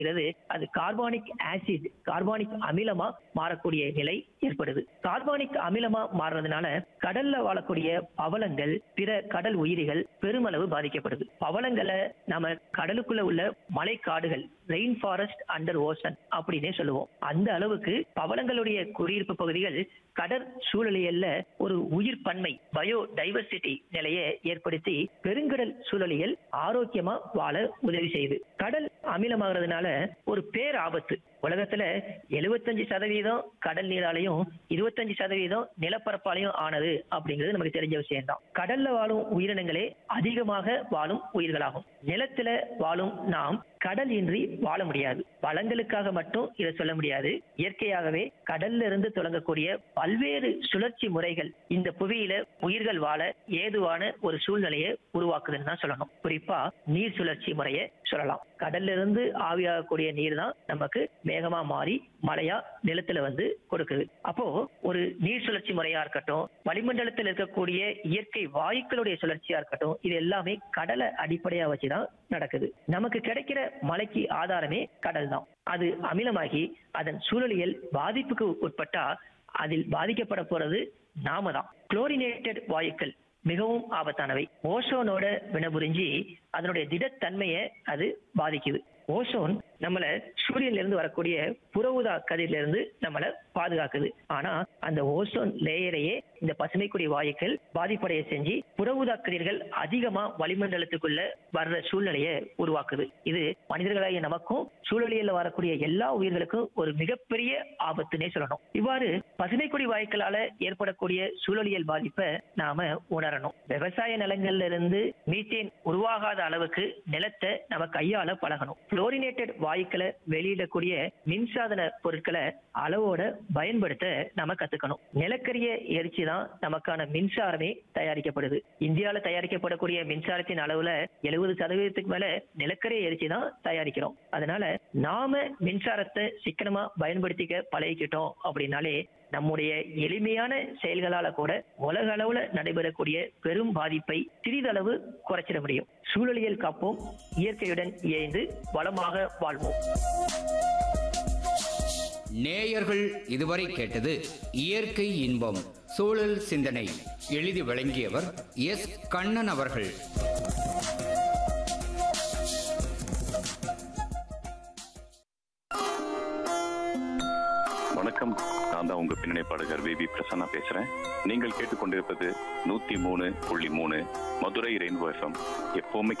இருக்கிறது அது carbonic acid carbonic அமிலமா மாறக்கூடிய நிலை ஏற்படுது கார்பானிக் அமிலமா மாறுறதுனால கடல்ல வாழக்கூடிய பவளங்கள் பிற கடல் உயிரிகள் பெருமளவு பாதிக்கப்படுது பவளங்களை நாம கடலுக்குள்ள உள்ள மலைக்காடுகள் ரெயின் ஃபாரஸ்ட் அண்டர் ஓசன் அப்படின்னே சொல்லுவோம் அந்த அளவுக்கு பவளங்களுடைய குடியிருப்பு பகுதிகள் கடற் சூழலியல்ல ஒரு உயிர் பன்மை பயோ டைவர்சிட்டி நிலையை ஏற்படுத்தி பெருங்கடல் சூழலியல் ஆரோக்கியமா வாழ உதவி செய்யுது கடல் அமிலமாகிறதுனால ஒரு பேர் ஆபத்து உலகத்துல எழுபத்தஞ்சு சதவீதம் கடல் நீராலையும் இருபத்தஞ்சு சதவீதம் நிலப்பரப்பாலையும் ஆனது அப்படிங்கிறது நமக்கு தெரிஞ்ச விஷயம் தான் கடல்ல வாழும் உயிரினங்களே அதிகமாக வாழும் உயிர்களாகும் நிலத்துல வாழும் நாம் கடல் இன்றி வாழ முடியாது வளங்களுக்காக மட்டும் இதை சொல்ல முடியாது இயற்கையாகவே கடல்ல இருந்து தொடங்கக்கூடிய பல்வேறு சுழற்சி முறைகள் இந்த புவியில உயிர்கள் வாழ ஏதுவான ஒரு சூழ்நிலையை உருவாக்குதுன்னு தான் சொல்லணும் குறிப்பா நீர் சுழற்சி முறையை சொல்லலாம் கடல்ல இருந்து ஆவியாகக்கூடிய நீர் தான் நமக்கு மேகமா மாறி மழையா நிலத்துல வந்து கொடுக்குது அப்போ ஒரு நீர் சுழற்சி முறையா இருக்கட்டும் வளிமண்டலத்தில் இருக்கக்கூடிய இயற்கை வாயுக்களுடைய சுழற்சியா இருக்கட்டும் இது எல்லாமே கடலை அடிப்படையா வச்சுதான் நடக்குது நமக்கு கிடைக்கிற மழைக்கு ஆதாரமே கடல் தான் அது அமிலமாகி அதன் சூழலியல் பாதிப்புக்கு உட்பட்டா அதில் பாதிக்கப்பட போறது நாம தான் குளோரினேட்டட் வாயுக்கள் மிகவும் ஆபத்தானவை ஓசோனோட வினபுரிஞ்சு அதனுடைய திடத்தன்மையை அது பாதிக்குது ஓசோன் நம்மள சூரியன்ல இருந்து வரக்கூடிய புற ஊதா கதிரில இருந்து நம்மள பாதுகாக்குது ஆனா அந்த ஓசோன் லேயரையே இந்த பசுமைக்குடி வாயுக்கள் பாதிப்படைய செஞ்சு புற ஊதா கதிர்கள் அதிகமா வளிமண்டலத்துக்குள்ள வர்ற சூழ்நிலையை உருவாக்குது இது மனிதர்களாகிய நமக்கும் சூழலியல்ல வரக்கூடிய எல்லா உயிர்களுக்கும் ஒரு மிகப்பெரிய ஆபத்துனே சொல்லணும் இவ்வாறு பசுமைக்குடி வாயுக்களால ஏற்படக்கூடிய சூழலியல் பாதிப்பை நாம உணரணும் விவசாய நிலங்கள்ல இருந்து மீத்தேன் உருவாகாத அளவுக்கு நிலத்தை நம்ம கையால பழகணும் புளோரினேட்டட் வாயுக்களை வெளியிடக்கூடிய மின்சாதன பொருட்களை அளவோட பயன்படுத்த நம்ம கத்துக்கணும் நிலக்கரிய எரிச்சு தான் நமக்கான மின்சாரமே தயாரிக்கப்படுது இந்தியாவில் தயாரிக்கப்படக்கூடிய மின்சாரத்தின் அளவுல எழுபது சதவீதத்துக்கு மேல நிலக்கரி எரிச்சு தான் தயாரிக்கிறோம் அதனால நாம மின்சாரத்தை சிக்கனமா பயன்படுத்திக்க பழகிக்கிட்டோம் அப்படின்னாலே நம்முடைய எளிமையான செயல்களால கூட உலக அளவுல நடைபெறக்கூடிய பெரும் பாதிப்பை சிறிதளவு குறைச்சிட முடியும் சூழலியல் காப்போம் இயற்கையுடன் இயைந்து வளமாக வாழ்வோம் நேயர்கள் இதுவரை கேட்டது இயற்கை இன்பம் சூழல் சிந்தனை எழுதி வழங்கியவர் எஸ் கண்ணன் அவர்கள் வணக்கம் நான் தான் உங்க பின்னணி பாடகர் விபி பிரசன்னா பேசுறேன் நீங்கள் கேட்டுக்கொண்டிருப்பது நூத்தி மூணு புள்ளி மூணு மதுரை ரெயின்போ எஃப்எம் எப்பவுமே